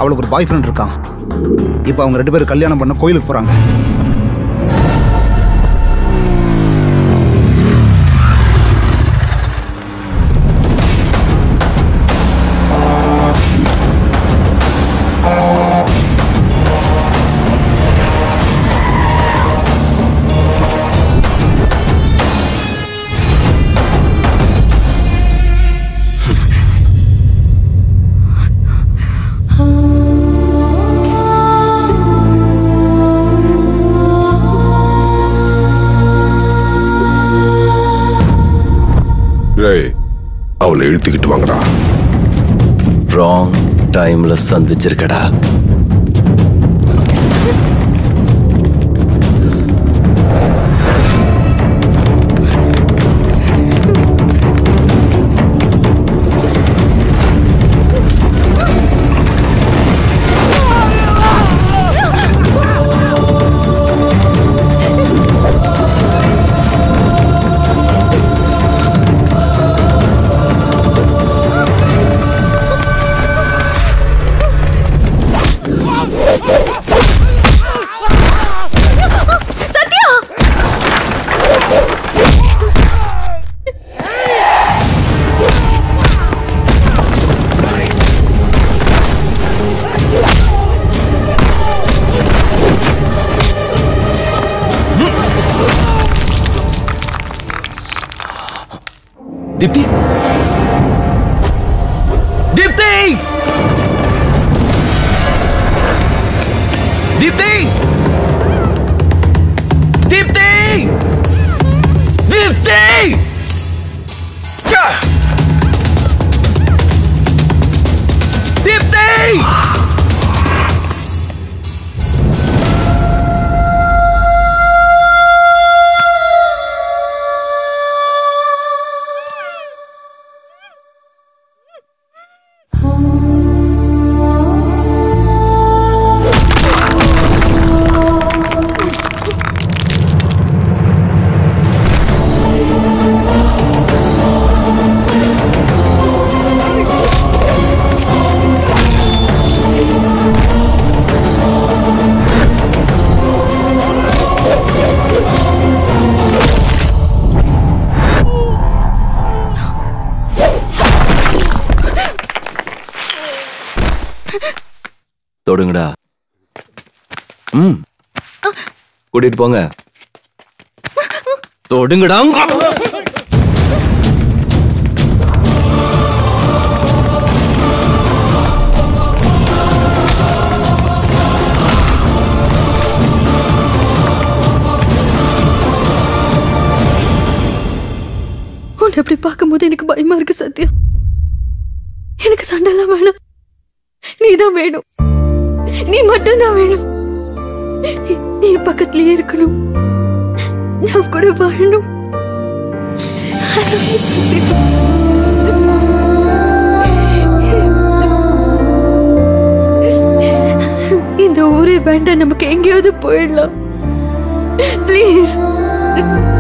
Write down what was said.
அவளுக்கு ஒரு பாய் ஃப்ரெண்ட் இருக்கான் இப்போ அவங்க ரெண்டு பேரும் கல்யாணம் பண்ண கோயிலுக்கு போறாங்க டேய் அவளை இழுத்துக்கிட்டு வாங்கடா ராங் டைம்ல சந்திச்சிருக்கடா சத்யா தீப்தி தீப்தி தீப்தி தீப்தி தீப்தி ச்சே! தீப்தி தொடுங்கடா ம் கூட்டிட்டு போங்க தொடுங்கடா உன்னை அப்படி பார்க்கும்போது எனக்கு பயமா இருக்கு சத்யா எனக்கு சண்டைலாம் வேணாம் நீதான் வேணும் நீ மட்டும்தான் வேணும் நீ பக்கத்துலயே இருக்கணும் நான் கூட வாழணும் I love you, சத்யா. இந்த ஊரே வேண்டாம் நமக்கு எங்கேயாவது போயிடலாம் ப்ளீஸ்